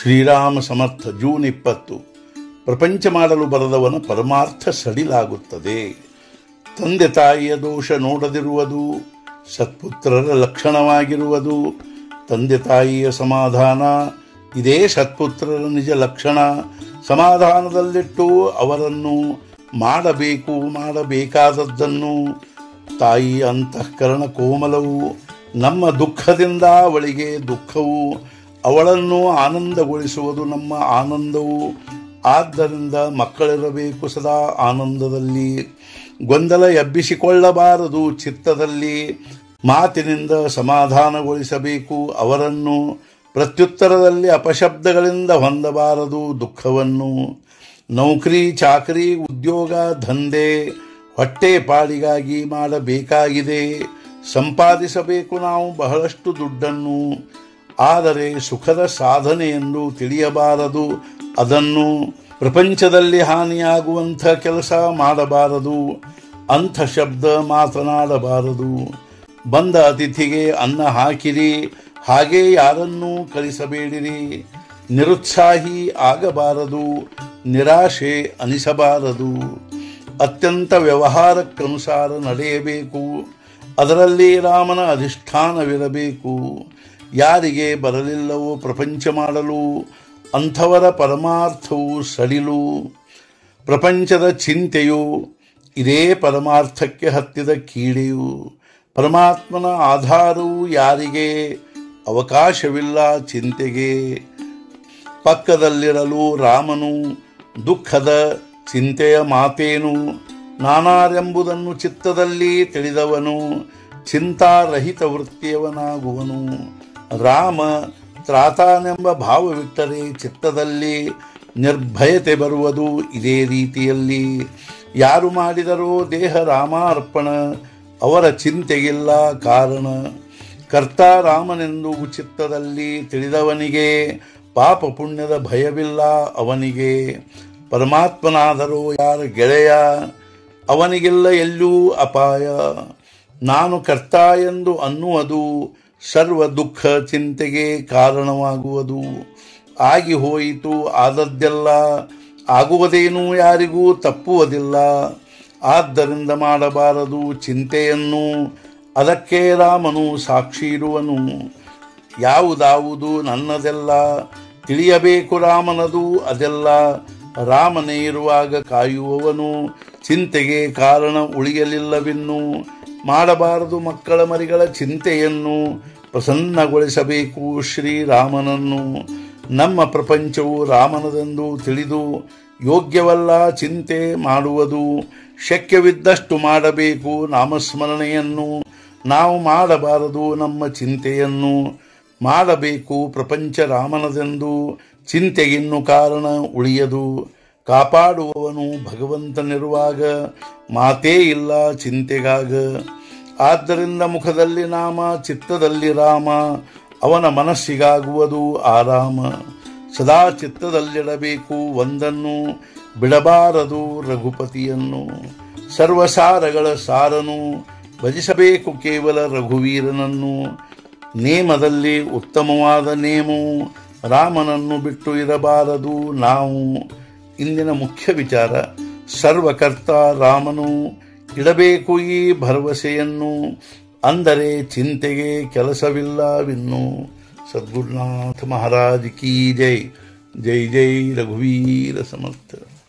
ಶ್ರೀರಾಮ ಸಮರ್ಥ June ಇಪ್ಪತ್ತು ಪ್ರಪಂಚ ಮಾಡಲು ಬರದವನ ಪರಮಾರ್ಥ ಸಡಿಲಾಗುತ್ತದೆ ತಂದೆ ತಾಯಿಯ ದೋಷ ನೋಡದಿರುವುದು ಸತ್ಪುತ್ರರ ಲಕ್ಷಣವಾಗಿರುವುದು ತಂದೆ ತಾಯಿಯ ಸಮಾಧಾನ ಇದೇ ಸತ್ಪುತ್ರರ ನಿಜ ಲಕ್ಷಣ ಸಮಾಧಾನದಲ್ಲಿಟ್ಟು ಅವರನ್ನು ಮಾಡಬೇಕು ಮಾಡಬೇಕಾದದ್ದನ್ನು ತಾಯಿ ಅಂತಃಕರಣ ಕೋಮಲವು ನಮ್ಮ ದುಃಖದಿಂದ ಅವಳಿಗೆ ದುಃಖವು ಅವಳನ್ನು ಆನಂದಗೊಳಿಸುವುದು ನಮ್ಮ ಆನಂದವು ಆದ್ದರಿಂದ ಮಕ್ಕಳಿರಬೇಕು ಸದಾ ಆನಂದದಲ್ಲಿ ಗೊಂದಲ ಎಬ್ಬಿಸಿಕೊಳ್ಳಬಾರದು ಚಿತ್ತದಲ್ಲಿ ಮಾತಿನಿಂದ ಸಮಾಧಾನಗೊಳಿಸಬೇಕು ಅವರನ್ನು ಪ್ರತ್ಯುತ್ತರದಲ್ಲಿ ಅಪಶಬ್ದಗಳಿಂದ ಹೊಂದಬಾರದು ದುಃಖವನ್ನು ನೌಕರಿ ಚಾಕರಿ ಉದ್ಯೋಗ ದಂಧೆ ಹೊಟ್ಟೆ ಪಾಡಿಗಾಗಿ ಮಾಡಬೇಕಾಗಿದೆ ಸಂಪಾದಿಸಬೇಕು ನಾವು ಬಹಳಷ್ಟು ದುಡ್ಡನ್ನು ಆದರೆ ಸುಖದ ಸಾಧನೆ ಎಂದು ತಿಳಿಯಬಾರದು ಅದನ್ನು ಪ್ರಪಂಚದಲ್ಲಿ ಹಾನಿಯಾಗುವಂಥ ಕೆಲಸ ಮಾಡಬಾರದು ಅಂಥ ಶಬ್ದ ಮಾತನಾಡಬಾರದು ಬಂದ ಅತಿಥಿಗೆ ಅನ್ನ ಹಾಕಿರಿ ಹಾಗೆ ಯಾರನ್ನೂ ಕಳಿಸಬೇಡಿರಿ ನಿರುತ್ಸಾಹಿ ಆಗಬಾರದು ನಿರಾಶೆ ಅನಿಸಬಾರದು ಅತ್ಯಂತ ವ್ಯವಹಾರಕ್ಕನುಸಾರ ನಡೆಯಬೇಕು ಅದರಲ್ಲಿ ರಾಮನ ಅಧಿಷ್ಠಾನವಿರಬೇಕು ಯಾರಿಗೆ ಬರಲಿಲ್ಲವೋ ಪ್ರಪಂಚ ಮಾಡಲು ಅಂಥವರ ಪರಮಾರ್ಥವು ಸಡಿಲು ಪ್ರಪಂಚದ ಚಿಂತೆಯು ಇದೇ ಪರಮಾರ್ಥಕ್ಕೆ ಹತ್ತಿದ ಕೀಡೆಯು ಪರಮಾತ್ಮನ ಆಧಾರವು ಯಾರಿಗೆ ಅವಕಾಶವಿಲ್ಲ ಚಿಂತೆಗೆ ಪಕ್ಕದಲ್ಲಿರಲು ರಾಮನು ದುಃಖದ ಚಿಂತೆಯ ಮಾತೇನು ನಾನಾರೆಂಬುದನ್ನು ಚಿತ್ತದಲ್ಲಿ ತಿಳಿದವನು ಚಿಂತಾರಹಿತ ವೃತ್ತಿಯವನಾಗುವನು ರಾಮ ತ್ರಾತಾನೆಂಬ ಭಾವವಿಟ್ಟರೆ ಚಿತ್ತದಲ್ಲಿ ನಿರ್ಭಯತೆ ಬರುವುದು ಇದೇ ರೀತಿಯಲ್ಲಿ ಯಾರು ಮಾಡಿದರೋ ದೇಹ ರಾಮಾರ್ಪಣ ಅವರ ಚಿಂತೆಗಿಲ್ಲ ಕಾರಣ ಕರ್ತ ರಾಮನೆಂದು ಚಿತ್ತದಲ್ಲಿ ತಿಳಿದವನಿಗೆ ಪಾಪ ಪುಣ್ಯದ ಭಯವಿಲ್ಲ ಅವನಿಗೆ ಪರಮಾತ್ಮನಾದರೂ ಯಾರ ಗೆಳೆಯ ಅವನಿಗೆಲ್ಲ ಎಲ್ಲೂ ಅಪಾಯ ನಾನು ಕರ್ತ ಎಂದು ಅನ್ನುವುದು ಸರ್ವ ದುಃಖ ಚಿಂತೆಗೆ ಕಾರಣವಾಗುವುದು ಆಗಿ ಹೋಯಿತು ಆದದ್ದೆಲ್ಲ ಆಗುವುದೇನೂ ಯಾರಿಗೂ ತಪ್ಪುವುದಿಲ್ಲ ಆದ್ದರಿಂದ ಮಾಡಬಾರದು ಚಿಂತೆಯನ್ನು ಅದಕ್ಕೆ ರಾಮನು ಸಾಕ್ಷಿ ಇರುವನು ಯಾವುದಾವುದು ನನ್ನದೆಲ್ಲ ತಿಳಿಯಬೇಕು ರಾಮನದು ಅದೆಲ್ಲ ರಾಮನೇ ಇರುವಾಗ ಕಾಯುವವನು ಚಿಂತೆಗೆ ಕಾರಣ ಉಳಿಯಲಿಲ್ಲವಿನ್ನು ಮಾಡಬಾರದು ಮಕ್ಕಳ ಮರಿಗಳ ಚಿಂತೆಯನ್ನು ಪ್ರಸನ್ನಗೊಳಿಸಬೇಕು ಶ್ರೀರಾಮನನ್ನು ನಮ್ಮ ಪ್ರಪಂಚವು ರಾಮನದೆಂದು ತಿಳಿದು ಯೋಗ್ಯವಲ್ಲ ಚಿಂತೆ ಮಾಡುವುದು ಶಕ್ಯವಿದ್ದಷ್ಟು ಮಾಡಬೇಕು ನಾಮಸ್ಮರಣೆಯನ್ನು ನಾವು ಮಾಡಬಾರದು ನಮ್ಮ ಚಿಂತೆಯನ್ನು ಮಾಡಬೇಕು ಪ್ರಪಂಚ ರಾಮನದೆಂದು ಚಿಂತೆಗಿನ್ನು ಕಾರಣ ಉಳಿಯದು ಕಾಪಾಡುವವನು ಭಗವಂತನಿರುವಾಗ ಮಾತೇ ಇಲ್ಲ ಚಿಂತೆಗಾಗ ಆದ್ದರಿಂದ ಮುಖದಲ್ಲಿ ನಾಮ ಚಿತ್ತದಲ್ಲಿ ರಾಮ ಅವನ ಮನಸ್ಸಿಗಾಗುವುದು ಆರಾಮ ಸದಾ ಚಿತ್ತದಲ್ಲಿಡಬೇಕು ಒಂದನ್ನು ಬಿಡಬಾರದು ರಘುಪತಿಯನ್ನು ಸರ್ವಸಾರಗಳ ಸಾರನು ಭಜಿಸಬೇಕು ಕೇವಲ ರಘುವೀರನನ್ನು ನೇಮದಲ್ಲಿ ಉತ್ತಮವಾದ ನೇಮು ರಾಮನನ್ನು ಬಿಟ್ಟು ಇರಬಾರದು ನಾವು ಇಂದಿನ ಮುಖ್ಯ ವಿಚಾರ ಸರ್ವಕರ್ತ ರಾಮನು ಇಡಬೇಕು ಈ ಭರವಸೆಯನ್ನು ಅಂದರೆ ಚಿಂತೆಗೆ ಕೆಲಸವಿಲ್ಲವಿನ್ನು ಸದ್ಗುರುನಾಥ ಮಹಾರಾಜ್ ಕೀ ಜೈ ಜೈ ಜೈ ರಘುವೀರ ಸಮರ್ಥ